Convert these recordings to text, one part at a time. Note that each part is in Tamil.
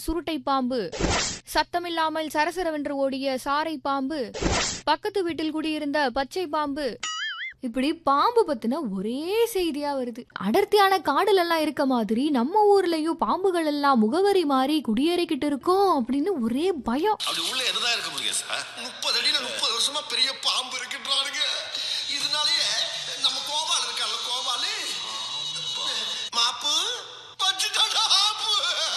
சுருட்டை பாம்பு சத்தமில்லாமல் சரசரவென்று ஓடிய சாரை பாம்பு பக்கத்து வீட்டில் குடியிருந்த பச்சை பாம்பு இப்படி பாம்பு பத்தின ஒரே செய்தியா வருது அடர்த்தியான காடுல எல்லாம் இருக்க மாதிரி நம்ம ஊர்லயும் பாம்புகள் எல்லாம் முகவரி மாறி குடியேறிக்கிட்டு இருக்கோம் அப்படின்னு ஒரே பயம் அப்படி உள்ள என்னதான் இருக்க முடியும் சார் முப்பது அடியில முப்பது வருஷமா பெரிய பாம்பு இருக்குன்றானுங்க இதனாலயே நம்ம கோபால் இருக்கான்ல கோபாலு மாப்பு பச்சுட்டாடா ஆப்பு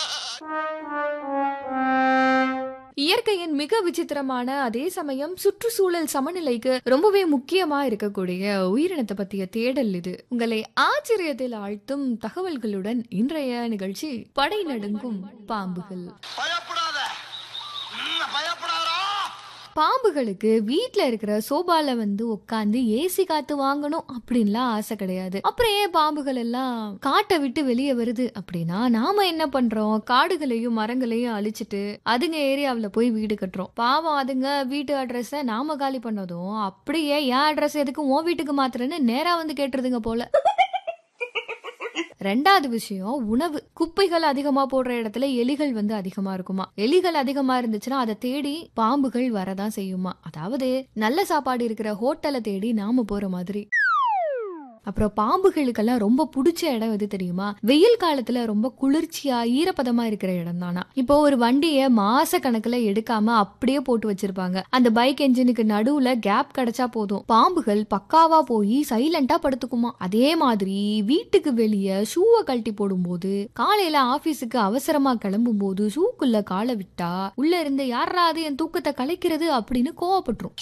இயற்கையின் மிக விசித்திரமான அதே சமயம் சுற்றுச்சூழல் சமநிலைக்கு ரொம்பவே முக்கியமா இருக்கக்கூடிய உயிரினத்தை பத்திய தேடல் இது உங்களை ஆச்சரியத்தில் ஆழ்த்தும் தகவல்களுடன் இன்றைய நிகழ்ச்சி படை நடுங்கும் பாம்புகள் பயப்படாத ம், பயப்படாதடா பாம்புகளுக்கு வீட்ல இருக்கிற சோபால வந்து உட்காந்து ஏசி காத்து வாங்கணும் அப்படின்லாம் ஆசை கிடையாது அப்புறம் ஏன் பாம்புகள் எல்லாம் காட்டை விட்டு வெளியே வருது அப்படின்னா நாம என்ன பண்றோம் காடுகளையும் மரங்களையும் அழிச்சிட்டு அதுங்க ஏரியாவுல போய் வீடு கட்டுறோம் பாவம் அதுங்க வீட்டு அட்ரஸ நாம காலி பண்ணதும் அப்படியே என் அட்ரஸ் எதுக்கு உன் வீட்டுக்கு மாத்துறேன்னு நேரா வந்து கேட்டுருதுங்க போல ரெண்டாவது விஷயம் உணவு குப்பைகள் அதிகமா போடுற இடத்துல எலிகள் வந்து அதிகமா இருக்குமா எலிகள் அதிகமா இருந்துச்சுன்னா அதை தேடி பாம்புகள் வரதான் செய்யுமா அதாவது நல்ல சாப்பாடு இருக்கிற ஹோட்டலை தேடி நாம போற மாதிரி அப்புறம் பாம்புகளுக்கெல்லாம் ரொம்ப பிடிச்ச இடம் எது தெரியுமா வெயில் காலத்துல ரொம்ப குளிர்ச்சியா ஈரப்பதமா இருக்கிற இடம் தானா இப்போ ஒரு வண்டிய மாச கணக்குல எடுக்காம அப்படியே போட்டு வச்சிருப்பாங்க அந்த பைக் என்ஜினுக்கு நடுவுல கேப் கிடைச்சா போதும் பாம்புகள் பக்காவா போய் சைலண்டா படுத்துக்குமா அதே மாதிரி வீட்டுக்கு வெளியே ஷூவை கழட்டி போடும்போது காலையில ஆபீஸுக்கு அவசரமா கிளம்பும் போது ஷூக்குள்ள காலை விட்டா உள்ள இருந்து யாராவது என் தூக்கத்தை கலைக்கிறது அப்படின்னு கோவப்பட்டுரும்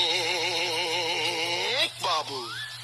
ஸ்னேக் பாபு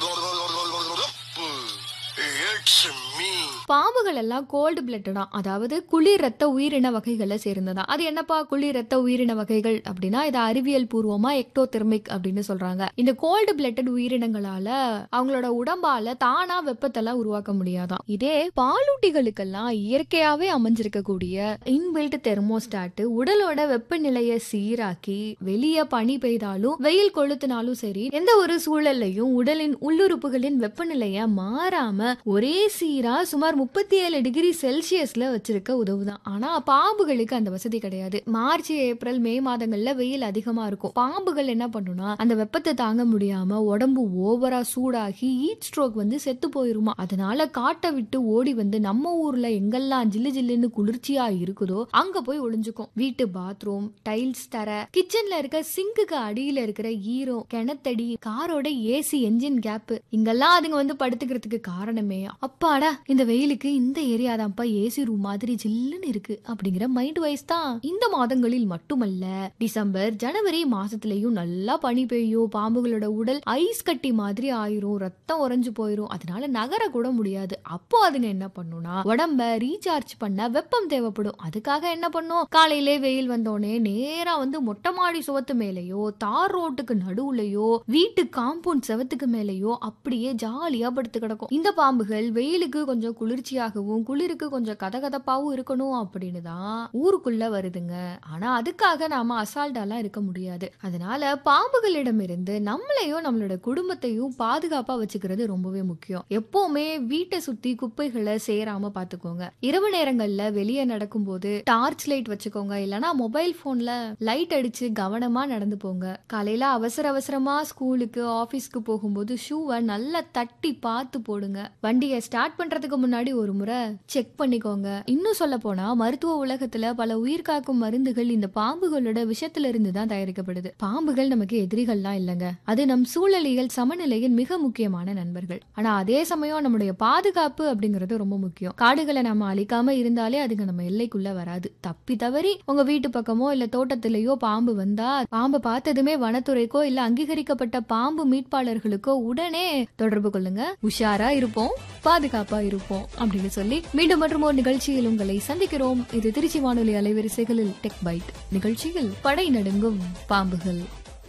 இட்ஸ் மீ பாம்புகள் எல்லாம் கோல்டு பிளட்டடா அதாவது குளிர் ரத்த உயிரின வகைகளை சேர்ந்ததா அது என்னப்பா குளிர் ரத்த உயிரின வகைகள் அப்படின்னா இது அறிவியல் பூர்வமா எக்டோதெர்மிக் அப்படின்னு சொல்றாங்க இந்த கோல்டு பிளட்டட் உயிரினங்களால அவங்களோட உடம்பால தானா வெப்பத்தெல்லாம் உருவாக்க முடியாதாம் இதே பாலூட்டிகளுக்கெல்லாம் இயற்கையாவே அமைஞ்சிருக்கக்கூடிய இன்பில்ட் தெர்மோஸ்டாட் உடலோட வெப்பநிலையை சீராக்கி வெளியே பனி பெய்தாலும் வெயில் கொளுத்தினாலும் சரி எந்த ஒரு சூழல்லையும் உடலின் உள்ளுறுப்புகளின் வெப்பநிலைய மாறாம ஒரே சீரா சுமார் முப்பத்தி ஏழு டிகிரி செல்சியஸ்ல வச்சிருக்க உதவுதான் ஆனா பாம்புகளுக்கு அந்த வசதி கிடையாது மார்ச் ஏப்ரல் மே மாதங்கள்ல வெயில் அதிகமா இருக்கும் பாம்புகள் என்ன பண்ணுனா அந்த வெப்பத்தை தாங்க முடியாம உடம்பு ஓவரா சூடாகி ஹீட் ஸ்ட்ரோக் வந்து செத்து போயிருமா அதனால காட்டை விட்டு ஓடி வந்து நம்ம ஊர்ல எங்கெல்லாம் ஜில்லு ஜில்லுன்னு குளிர்ச்சியா இருக்குதோ அங்க போய் ஒளிஞ்சுக்கும் வீட்டு பாத்ரூம் டைல்ஸ் தர கிச்சன்ல இருக்க சிங்குக்கு அடியில இருக்கிற ஈரம் கிணத்தடி காரோட ஏசி என்ஜின் கேப் இங்கெல்லாம் அதுங்க வந்து படுத்துக்கிறதுக்கு காரணமே அப்பாடா இந்த வெயிலுக்கு இந்த ஏரியா தான்ப்பா ஏசி ரூம் மாதிரி ஜில்லுன்னு இருக்கு அப்படிங்கிற மைண்ட் வைஸ் தான் இந்த மாதங்களில் மட்டுமல்ல டிசம்பர் ஜனவரி மாசத்துலயும் நல்லா பனி பெய்யும் பாம்புகளோட உடல் ஐஸ் கட்டி மாதிரி ஆயிரும் ரத்தம் உறைஞ்சு போயிரும் அதனால நகர கூட முடியாது அப்போ அதுங்க என்ன பண்ணும்னா உடம்ப ரீசார்ஜ் பண்ண வெப்பம் தேவைப்படும் அதுக்காக என்ன பண்ணும் காலையிலே வெயில் வந்தோடனே நேரா வந்து மொட்டை மாடி சுவத்து மேலேயோ தார் ரோட்டுக்கு நடுவுலயோ வீட்டு காம்பவுண்ட் செவத்துக்கு மேலேயோ அப்படியே ஜாலியா படுத்து கிடக்கும் இந்த பாம்புகள் வெயிலுக்கு கொஞ்சம் குளிர்ச்சியாகவும் குளிருக்கு கொஞ்சம் கதகதப்பாவும் இருக்கணும் அப்படின்னு தான் ஊருக்குள்ள வருதுங்க ஆனா அதுக்காக நாம அசால்ட்டாலாம் இருக்க முடியாது அதனால பாம்புகளிடமிருந்து நம்மளையும் நம்மளோட குடும்பத்தையும் பாதுகாப்பா வச்சுக்கிறது ரொம்பவே முக்கியம் எப்பவுமே வீட்டை சுத்தி குப்பைகளை சேராம பாத்துக்கோங்க இரவு நேரங்கள்ல வெளியே நடக்கும்போது டார்ச் லைட் வச்சுக்கோங்க இல்லனா மொபைல் போன்ல லைட் அடிச்சு கவனமா நடந்து போங்க காலையில அவசர அவசரமா ஸ்கூலுக்கு ஆபீஸ்க்கு போகும்போது ஷூவை நல்லா தட்டி பார்த்து போடுங்க வண்டியை ஸ்டார்ட் பண்றதுக்கு முன்னாடி ஒரு முறை செக் பண்ணிக்கோங்க இன்னும் சொல்ல போனா மருத்துவ உலகத்துல பல உயிர் காக்கும் மருந்துகள் இந்த பாம்புகளோட விஷத்துல இருந்து தான் தயாரிக்கப்படுது பாம்புகள் நமக்கு எதிரிகள்லாம் இல்லைங்க அது நம் சூழலியல் சமநிலையின் மிக முக்கியமான நண்பர்கள் ஆனா அதே சமயம் நம்முடைய பாதுகாப்பு அப்படிங்கிறது ரொம்ப முக்கியம் காடுகளை நம்ம அழிக்காம இருந்தாலே அதுங்க நம்ம எல்லைக்குள்ள வராது தப்பி தவறி உங்க வீட்டு பக்கமோ இல்ல தோட்டத்திலேயோ பாம்பு வந்தா பாம்பை பார்த்ததுமே வனத்துறைக்கோ இல்ல அங்கீகரிக்கப்பட்ட பாம்பு மீட்பாளர்களுக்கோ உடனே தொடர்பு கொள்ளுங்க உஷாரா இருப்போம் பாதுகாப்பா இருப்போம் அப்படின்னு சொல்லி மீண்டும் மற்றும் ஒரு நிகழ்ச்சியில் உங்களை சந்திக்கிறோம் இது திருச்சி வானொலி அலைவரிசைகளில் டெக் பைட் நிகழ்ச்சியில் படை நடுங்கும் பாம்புகள்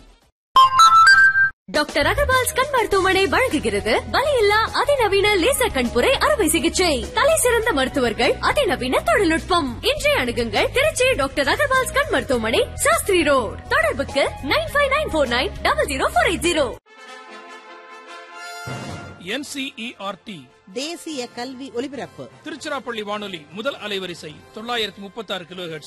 டாக்டர் அகர்வால்ஸ் கண் மருத்துவமனை வழங்குகிறது வலியில்லா அதிநவீன லேசர் கண்புரை அறுவை சிகிச்சை தலை சிறந்த மருத்துவர்கள் அதிநவீன தொழில்நுட்பம் இன்றைய அணுகுங்கள் திருச்சி டாக்டர் அகர்வால்ஸ் கண் மருத்துவமனை சாஸ்திரி ரோட் தொடர்புக்கு nine five nine four nine double zero four eight zero NCERT தேசிய கல்வி ஒலிபரப்பு திருச்சிராப்பள்ளி வானொலி முதல் அலைவரிசை தொள்ளாயிரத்தி முப்பத்தி ஆறு கிலோ